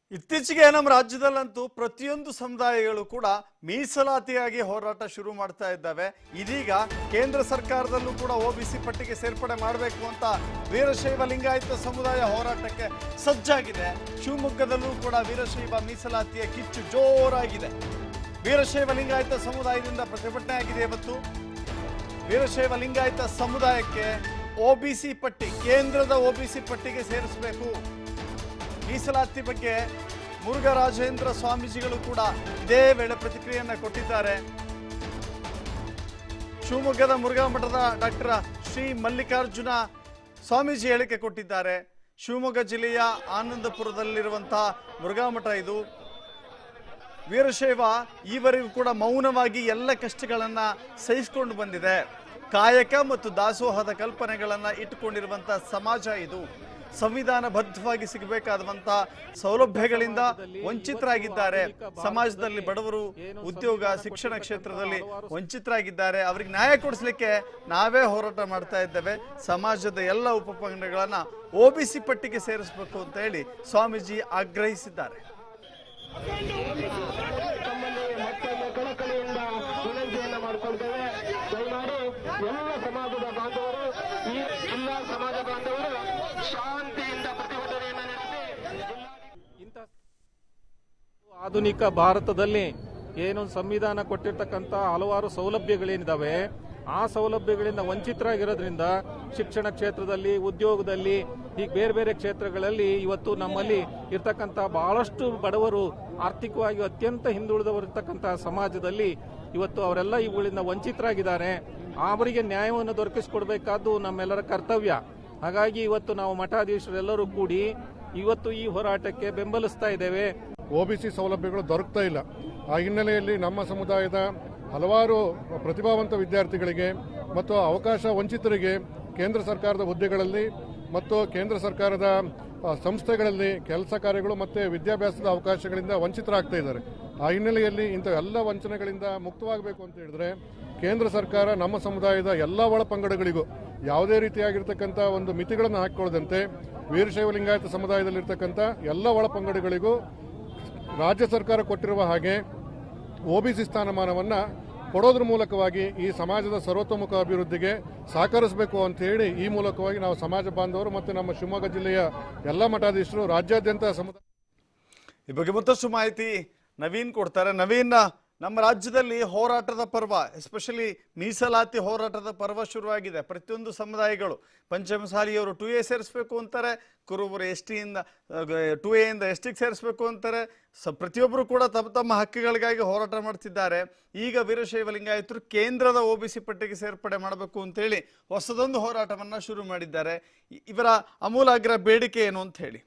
ಇತ್ತೀಚೆಗೆ ನಮ್ಮ ರಾಜ್ಯದಲ್ಲಂತೂ ಪ್ರತಿಯೊಂದು ಸಮುದಾಯಗಳು ಕೂಡ ಮೀಸಲಾತಿಯಾಗಿ ಹೋರಾಟ ಶುರು ಮಾಡ್ತಾ ಇದ್ದಾವೆ ಇದೀಗ ಕೇಂದ್ರ ಸರ್ಕಾರದಲ್ಲೂ ಕೂಡ ಒಬಿಸಿ ಪಟ್ಟಿಗೆ ಸೇರ್ಪಡೆ ಮಾಡಬೇಕು ಅಂತ ವೀರಶೈವ ಲಿಂಗಾಯತ ಸಮುದಾಯ ಹೋರಾಟಕ್ಕೆ ಸಜ್ಜಾಗಿದೆ ಶಿವಮೊಗ್ಗದಲ್ಲೂ ಕೂಡ ವೀರಶೈವ ಮೀಸಲಾತಿಯ ಕಿಚ್ಚು ಜೋರಾಗಿದೆ ವೀರಶೈವ ಲಿಂಗಾಯತ ಸಮುದಾಯದಿಂದ ಪ್ರತಿಭಟನೆ ಆಗಿದೆ ಇವತ್ತು ವೀರಶೈವ ಲಿಂಗಾಯತ ಸಮುದಾಯಕ್ಕೆ ಒಬಿಸಿ ಪಟ್ಟಿ ಕೇಂದ್ರದ ಒಬಿಸಿ ಪಟ್ಟಿಗೆ ಸೇರಿಸಬೇಕು ಮೀಸಲಾತಿ ಬಗ್ಗೆ ಮುರುಘರಾಜೇಂದ್ರ ಸ್ವಾಮೀಜಿಗಳು ಕೂಡ ಇದೇ ವೇಳೆ ಪ್ರತಿಕ್ರಿಯೆಯನ್ನ ಕೊಟ್ಟಿದ್ದಾರೆ ಶಿವಮೊಗ್ಗದ ಮುರುಘಾ ಮಠದ ಡಾಕ್ಟರ್ ಶ್ರೀ ಮಲ್ಲಿಕಾರ್ಜುನ ಸ್ವಾಮೀಜಿ ಹೇಳಿಕೆ ಕೊಟ್ಟಿದ್ದಾರೆ ಶಿವಮೊಗ್ಗ ಜಿಲ್ಲೆಯ ಆನಂದಪುರದಲ್ಲಿರುವಂತಹ ಮುರುಘಾ ಮಠ ಇದು ವೀರಶೈವ ಈವರೆಗೂ ಕೂಡ ಮೌನವಾಗಿ ಎಲ್ಲ ಕಷ್ಟಗಳನ್ನ ಸಹಿಸಿಕೊಂಡು ಬಂದಿದೆ ಕಾಯಕ ಮತ್ತು ದಾಸೋಹದ ಕಲ್ಪನೆಗಳನ್ನ ಇಟ್ಟುಕೊಂಡಿರುವಂತಹ ಸಮಾಜ ಇದು ಸಂವಿಧಾನಬದ್ಧವಾಗಿ ಸಿಗಬೇಕಾದಂತ ಸೌಲಭ್ಯಗಳಿಂದ ವಂಚಿತರಾಗಿದ್ದಾರೆ ಸಮಾಜದಲ್ಲಿ ಬಡವರು ಉದ್ಯೋಗ ಶಿಕ್ಷಣ ಕ್ಷೇತ್ರದಲ್ಲಿ ವಂಚಿತರಾಗಿದ್ದಾರೆ ಅವರಿಗೆ ನ್ಯಾಯ ಕೊಡಿಸ್ಲಿಕ್ಕೆ ನಾವೇ ಹೋರಾಟ ಮಾಡ್ತಾ ಇದ್ದೇವೆ ಸಮಾಜದ ಎಲ್ಲ ಉಪಪಂಗಡಗಳನ್ನ ಒಬಿಸಿ ಪಟ್ಟಿಗೆ ಸೇರಿಸಬೇಕು ಅಂತ ಹೇಳಿ ಸ್ವಾಮೀಜಿ ಆಗ್ರಹಿಸಿದ್ದಾರೆ ತಮ್ಮಲ್ಲಿ ಮತ್ತೊಮ್ಮೆ ಕಳಕಳಿಯಿಂದ ವಿನಂತಿಯನ್ನ ಮಾಡಿಕೊಳ್ತೇವೆ ದಯಮಾಡಿ ಎಲ್ಲ ಸಮಾಜದ ಬಾಂಧವರು ಈ ಜಿಲ್ಲಾ ಸಮಾಜ ಬಾಂಧವರು ಶಾಂತಿಯಿಂದ ಪ್ರತಿಭಟನೆಯನ್ನ ನಡೆಸಿ ಇಂಥ ಆಧುನಿಕ ಭಾರತದಲ್ಲಿ ಏನು ಸಂವಿಧಾನ ಕೊಟ್ಟಿರ್ತಕ್ಕಂಥ ಹಲವಾರು ಸೌಲಭ್ಯಗಳೇನಿದಾವೆ ಆ ಸೌಲಭ್ಯಗಳಿಂದ ವಂಚಿತರಾಗಿರೋದ್ರಿಂದ ಶಿಕ್ಷಣ ಕ್ಷೇತ್ರದಲ್ಲಿ ಉದ್ಯೋಗದಲ್ಲಿ ಹೀಗೆ ಬೇರೆ ಬೇರೆ ಕ್ಷೇತ್ರಗಳಲ್ಲಿ ಇವತ್ತು ನಮ್ಮಲ್ಲಿ ಇರ್ತಕ್ಕಂಥ ಬಹಳಷ್ಟು ಬಡವರು ಆರ್ಥಿಕವಾಗಿ ಅತ್ಯಂತ ಹಿಂದುಳಿದವರು ಇರ್ತಕ್ಕಂಥ ಸಮಾಜದಲ್ಲಿ ಇವತ್ತು ಅವರೆಲ್ಲ ಇವುಗಳಿಂದ ವಂಚಿತರಾಗಿದ್ದಾರೆ ಅವರಿಗೆ ನ್ಯಾಯವನ್ನು ದೊರಕಿಸಿಕೊಡ್ಬೇಕಾದ್ದು ನಮ್ಮೆಲ್ಲರ ಕರ್ತವ್ಯ ಹಾಗಾಗಿ ಇವತ್ತು ನಾವು ಮಠಾಧೀಶರೆಲ್ಲರೂ ಕೂಡಿ ಇವತ್ತು ಈ ಹೋರಾಟಕ್ಕೆ ಬೆಂಬಲಿಸ್ತಾ ಇದ್ದೇವೆ ಒಬಿಸಿ ಸೌಲಭ್ಯಗಳು ದೊರಕ್ತಾ ಇಲ್ಲ ಆ ಹಿನ್ನೆಲೆಯಲ್ಲಿ ನಮ್ಮ ಸಮುದಾಯದ ಹಲವಾರು ಪ್ರತಿಭಾವಂತ ವಿದ್ಯಾರ್ಥಿಗಳಿಗೆ ಮತ್ತು ಅವಕಾಶ ವಂಚಿತರಿಗೆ ಕೇಂದ್ರ ಸರ್ಕಾರದ ಹುದ್ದೆಗಳಲ್ಲಿ ಮತ್ತು ಕೇಂದ್ರ ಸರ್ಕಾರದ ಆ, ಸಂಸ್ಥೆಗಳಲ್ಲಿ ಕೆಲಸ ಕಾರ್ಯಗಳು ಮತ್ತು ವಿದ್ಯಾಭ್ಯಾಸದ ಅವಕಾಶಗಳಿಂದ ವಂಚಿತರಾಗ್ತಾ ಇದ್ದಾರೆ ಆ ಹಿನ್ನೆಲೆಯಲ್ಲಿ ಇಂಥ ಎಲ್ಲ ವಂಚನೆಗಳಿಂದ ಮುಕ್ತವಾಗಬೇಕು ಅಂತ ಹೇಳಿದ್ರೆ ಕೇಂದ್ರ ಸರ್ಕಾರ ನಮ್ಮ ಸಮುದಾಯದ ಎಲ್ಲ ಒಳ ಪಂಗಡಗಳಿಗೂ ಯಾವುದೇ ರೀತಿಯಾಗಿರ್ತಕ್ಕಂಥ ಒಂದು ಮಿತಿಗಳನ್ನು ಹಾಕಿಕೊಳ್ಳದಂತೆ ವೀರಶೈವ ಲಿಂಗಾಯತ ಸಮುದಾಯದಲ್ಲಿರ್ತಕ್ಕಂಥ ಎಲ್ಲ ಒಳ ಪಂಗಡಗಳಿಗೂ ರಾಜ್ಯ ಸರ್ಕಾರ ಕೊಟ್ಟಿರುವ ಹಾಗೆ ಒಬಿಸಿ ಸ್ಥಾನಮಾನವನ್ನ ಕೊಡೋದ್ರ ಮೂಲಕವಾಗಿ ಈ ಸಮಾಜದ ಸರ್ವತೋಮುಖ ಅಭಿವೃದ್ಧಿಗೆ ಸಹಕರಿಸಬೇಕು ಅಂತ ಹೇಳಿ ಈ ಮೂಲಕವಾಗಿ ನಾವು ಸಮಾಜ ಬಾಂಧವರು ಮತ್ತು ನಮ್ಮ ಶಿವಮೊಗ್ಗ ಜಿಲ್ಲೆಯ ಎಲ್ಲ ಮಠಾಧೀಶರು ರಾಜ್ಯಾದ್ಯಂತ ಸಮುದಾಯ ಈ ಬಗ್ಗೆ ಮತ್ತಷ್ಟು ಮಾಹಿತಿ ನವೀನ್ ಕೊಡ್ತಾರೆ ನವೀನ್ ನಮ್ಮ ರಾಜ್ಯದಲ್ಲಿ ಹೋರಾಟದ ಪರ್ವ ಎಸ್ಪೆಷಲಿ ಮೀಸಲಾತಿ ಹೋರಾಟದ ಪರ್ವ ಶುರುವಾಗಿದೆ ಪ್ರತಿಯೊಂದು ಸಮುದಾಯಗಳು ಪಂಚಮಸಾಲಿಯವರು ಟು ಎ ಸೇರಿಸಬೇಕು ಅಂತಾರೆ ಕುರುಬರು ಎಸ್ ಟಿಯಿಂದ ಟು ಎಯಿಂದ ಎಸ್ ಟಿಗೆ ಸೇರಿಸಬೇಕು ಅಂತಾರೆ ಸ ಪ್ರತಿಯೊಬ್ಬರು ಕೂಡ ತಮ್ಮ ತಮ್ಮ ಹಕ್ಕುಗಳಿಗಾಗಿ ಹೋರಾಟ ಮಾಡ್ತಿದ್ದಾರೆ ಈಗ ವೀರಶೈವ ಲಿಂಗಾಯತರು ಕೇಂದ್ರದ ಒ ಬಿ ಸಿ ಪಟ್ಟಿಗೆ ಸೇರ್ಪಡೆ ಮಾಡಬೇಕು ಅಂತೇಳಿ ಹೊಸದೊಂದು ಹೋರಾಟವನ್ನು ಶುರು ಮಾಡಿದ್ದಾರೆ ಇ- ಇವರ ಅಮೂಲಾಗ್ರ ಬೇಡಿಕೆ ಏನು ಅಂತ ಹೇಳಿ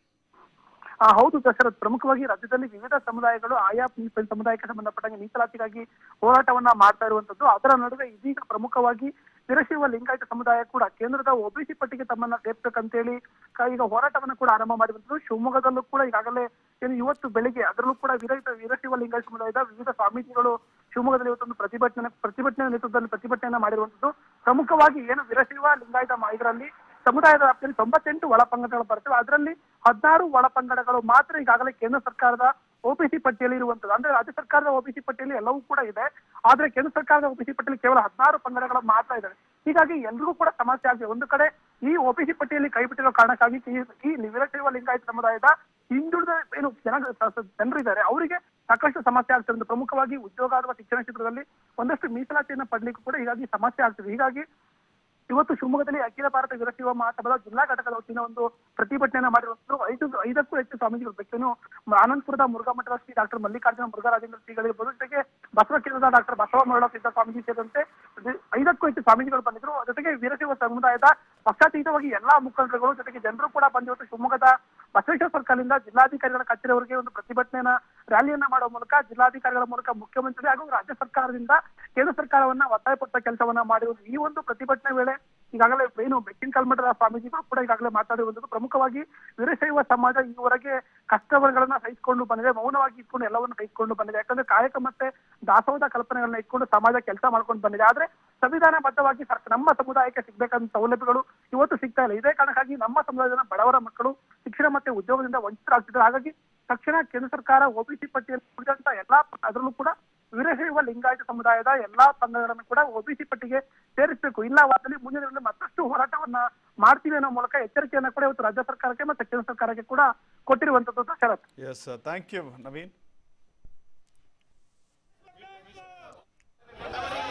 ಆ, ಹೌದು ದಶರಥ್ ಪ್ರಮುಖವಾಗಿ ರಾಜ್ಯದಲ್ಲಿ ವಿವಿಧ ಸಮುದಾಯಗಳು ಆಯಾ ಮೀ- ಸಮುದಾಯಕ್ಕೆ ಸಂಬಂಧಪಟ್ಟಂಗೆ ಮೀಸಲಾತಿಗಾಗಿ ಹೋರಾಟವನ್ನ ಮಾಡ್ತಾ ಇರುವಂತದ್ದು ಅದರ ನಡುವೆ ಇದೀಗ ಪ್ರಮುಖವಾಗಿ ವೀರಶೈವ ಲಿಂಗಾಯತ ಸಮುದಾಯ ಕೂಡ ಕೇಂದ್ರದ ಒಬಿಸಿ ಪಟ್ಟಿಗೆ ತಮ್ಮನ್ನ ಸೇರ್ಬೇಕಂತೇಳಿ ಕ- ಈಗ ಹೋರಾಟವನ್ನ ಕೂಡ ಆರಂಭ ಮಾಡಿರುವಂತದ್ದು ಶಿವಮೊಗ್ಗದಲ್ಲೂ ಕೂಡ ಈಗಾಗಲೇ ಏನು ಇವತ್ತು ಬೆಳಿಗ್ಗೆ ಅದರಲ್ಲೂ ಕೂಡ ವೀರ ವೀರಶೈವ ಲಿಂಗಾಯತ ಸಮುದಾಯದ ವಿವಿಧ ಸ್ವಾಮೀಜಿಗಳು ಶಿವಮೊಗ್ಗದಲ್ಲಿ ಇವತ್ತೊಂದು ಪ್ರತಿಭಟನೆ ಪ್ರತಿಭಟನೆ ನೇತೃತ್ವದಲ್ಲಿ ಪ್ರತಿಭಟನೆಯನ್ನ ಮಾಡಿರುವಂತದ್ದು ಪ್ರಮುಖವಾಗಿ ಏನು ವೀರಶೈವ ಲಿಂಗಾಯತ ಮ- ಇದರಲ್ಲಿ ಸಮುದಾಯದ ವ್ಯಾಪ್ತಿಯಲ್ಲಿ ತೊಂಬತ್ತೆಂಟು ಒಳಪಂಗಡಗಳು ಬರ್ತವೆ ಅದರಲ್ಲಿ ಹದಿನಾರು ಒಳಪಂಗಡಗಳು ಮಾತ್ರ ಈಗಾಗಲೇ ಕೇಂದ್ರ ಸರ್ಕಾರದ ಒಬಿಸಿ ಪಟ್ಟಿಯಲ್ಲಿ ಇರುವಂತದ್ದು ಅಂದ್ರೆ ರಾಜ್ಯ ಸರ್ಕಾರದ ಒಬಿಸಿ ಪಟ್ಟಿಯಲ್ಲಿ ಎಲ್ಲವೂ ಕೂಡ ಇದೆ ಆದ್ರೆ ಕೇಂದ್ರ ಸರ್ಕಾರದ ಒಬಿಸಿ ಪಟ್ಟಿಯಲ್ಲಿ ಕೇವಲ ಹದಿನಾರು ಪಂಗಡಗಳು ಮಾತ್ರ ಇದಾವೆ ಹೀಗಾಗಿ ಎಲ್ರಿಗೂ ಕೂಡ ಸಮಸ್ಯೆ ಆಗಿದೆ ಒಂದು ಕಡೆ ಈ ಒಬಿಸಿ ಪಟ್ಟಿಯಲ್ಲಿ ಕೈಬಿಟ್ಟಿರೋ ಕಾರಣಕ್ಕಾಗಿ ಈ- ಈ ವೀರಶೈವ ಲಿಂಗಾಯತ ಸಮುದಾಯದ ಹಿಂದುಳಿದ ಏನು ಜನ ಜನರಿದ್ದಾರೆ ಅವರಿಗೆ ಸಾಕಷ್ಟು ಸಮಸ್ಯೆ ಆಗ್ತಿರೋದು ಪ್ರಮುಖವಾಗಿ ಉದ್ಯೋಗ ಅಥವಾ ಶಿಕ್ಷಣ ಕ್ಷೇತ್ರದಲ್ಲಿ ಒಂದಷ್ಟು ಮೀಸಲಾತಿಯನ್ನು ಪಡ್ಲಿಕ್ಕೂ ಕೂಡ ಹೀಗಾಗಿ ಸಮಸ್ಯೆ ಆಗ್ತದೆ ಹೀಗಾಗಿ ಇವತ್ತು ಶಿವಮೊಗ್ಗದಲ್ಲಿ ಅಖಿಲ ಭಾರತ ವೀರಶೈವ ಮಹಾಸಭಾದ ಜಿಲ್ಲಾ ಘಟಕದ ವತಿಯಿಂದ ಒಂದು ಪ್ರತಿಭಟನೆಯನ್ನ ಮಾಡಿರುವಂತದ್ದು ಐದು ಐದಕ್ಕೂ ಹೆಚ್ಚು ಸ್ವಾಮೀಜಿಗಳು ಬೇಕೇನು ಆನಂದಪುರದ ಮುರುಘಾ ಮಠದ ಶ್ರೀ ಡಾಕ್ಟರ್ ಮಲ್ಲಿಕಾರ್ಜುನ ಮುರುಘರಾಜೇಂದ್ರ ಶ್ರೀಗಳಿರ್ಬೋದು ಜೊತೆಗೆ ಬಸವ ಕೇಂದ್ರದ ಡಾಕ್ಟರ್ ಬಸವ ಮರಳ ಸಿದ್ಧ ಸ್ವಾಮೀಜಿ ಸೇರಿದಂತೆ ಇದು ಐದಕ್ಕೂ ಹೆಚ್ಚು ಸ್ವಾಮೀಜಿಗಳು ಬಂದಿದ್ರು ಜೊತೆಗೆ ವೀರಶೈವ ಸಮುದಾಯದ ಪಕ್ಷಾತೀತವಾಗಿ ಎಲ್ಲಾ ಮುಖಂಡರುಗಳು ಜೊತೆಗೆ ಜನರು ಕೂಡ ಬಂದಿವತ್ತು ಶಿವಮೊಗ್ಗದ ಬಸವೇಶ್ವರ ಸರ್ಕಲ್ನಿಂದ ಜಿಲ್ಲಾಧಿಕಾರಿಗಳ ಕಚೇರಿವರೆಗೆ ಒಂದು ಪ್ರತಿಭಟನೆಯನ್ನ ರ್ಯಾಲಿಯನ್ನ ಮಾಡುವ ಮೂಲಕ ಜಿಲ್ಲಾಧಿಕಾರಿಗಳ ಮೂಲಕ ಮುಖ್ಯಮಂತ್ರಿ ಹಾಗೂ ರಾಜ್ಯ ಸರ್ಕಾರದಿಂದ ಕೇಂದ್ರ ಸರ್ಕಾರವನ್ನ ಒತ್ತಾಯಪಟ್ಟ ಕೆಲಸವನ್ನ ಮಾಡಿರುವುದು ಈ ಒಂದು ಪ್ರತಿಭಟನೆ ವೇಳೆ ಈಗಾಗಲೇ ಏನು ಬೆಕ್ಕಿನ ಕಲ್ಮಠದ ಸ್ವಾಮೀಜಿಗಳು ಕೂಡ ಈಗಾಗಲೇ ಮಾತಾಡಿರುವಂತದ್ದು ಪ್ರಮುಖವಾಗಿ ವೀರಶೈವ ಸಮಾಜ ಈವರೆಗೆ ಕಷ್ಟಗಳನ್ನ ಸಹಿಸಿಕೊಂಡು ಬಂದಿದೆ ಮೌನವಾಗಿ ಇಟ್ಕೊಂಡು ಎಲ್ಲವನ್ನು ಸಹಿಸಿಕೊಂಡು ಬಂದಿದೆ ಯಾಕಂದ್ರೆ ಕಾಯಕ ಮತ್ತೆ ದಾಸೋಹದ ಕಲ್ಪನೆಗಳನ್ನ ಇಟ್ಕೊಂಡು ಸಮಾಜ ಕೆಲಸ ಮಾಡ್ಕೊಂಡು ಬಂದಿದೆ ಆದ್ರೆ ಸಂವಿಧಾನಬದ್ಧವಾಗಿ ಸರ್- ನಮ್ಮ ಸಮುದಾಯಕ್ಕೆ ಸಿಗ್ಬೇಕಾದ ಸೌಲಭ್ಯಗಳು ಇವತ್ತು ಸಿಗ್ತಾ ಇಲ್ಲ ಇದೇ ಕಾರಣಕ್ಕಾಗಿ ನಮ್ಮ ಸಮುದಾಯದ ಬಡವರ ಮಕ್ಕಳು ಶಿಕ್ಷಣ ಮತ್ತೆ ಉದ್ಯೋಗದಿಂದ ವಂಚಿತರಾಗ್ತಿದ್ದಾರೆ ಹಾಗಾಗಿ ತಕ್ಷಣ ಕೇಂದ್ರ ಸರ್ಕಾರ ಒಬಿಸಿ ಪಟ್ಟಿಯಲ್ಲಿ ಉಳಿದಂತ ಎಲ್ಲಾ ಅದರಲ್ಲೂ ಕೂಡ ವೀರಶೈವ ಲಿಂಗಾಯತ ಸಮುದಾಯದ ಎಲ್ಲಾ ಪಂಗಡಗಳನ್ನು ಕೂಡ ಒಬಿಸಿ ಪಟ್ಟಿಗೆ ಸೇರಿಸಬೇಕು ಇಲ್ಲವಾದಲ್ಲಿ ಮುಂದಿನ ದಿನಗಳಲ್ಲಿ ಮತ್ತಷ್ಟು ಹೋರಾಟವನ್ನ ಮಾಡ್ತೀವಿ ಅನ್ನೋ ಮೂಲಕ ಎಚ್ಚರಿಕೆಯನ್ನ ಕೂಡ ಇವತ್ತು ರಾಜ್ಯ ಸರ್ಕಾರಕ್ಕೆ ಮತ್ತೆ ಕೇಂದ್ರ ಸರ್ಕಾರಕ್ಕೆ ಕೂಡ ಕೊಟ್ಟಿರುವಂತದ್ದು Dasharath S thank you Naveen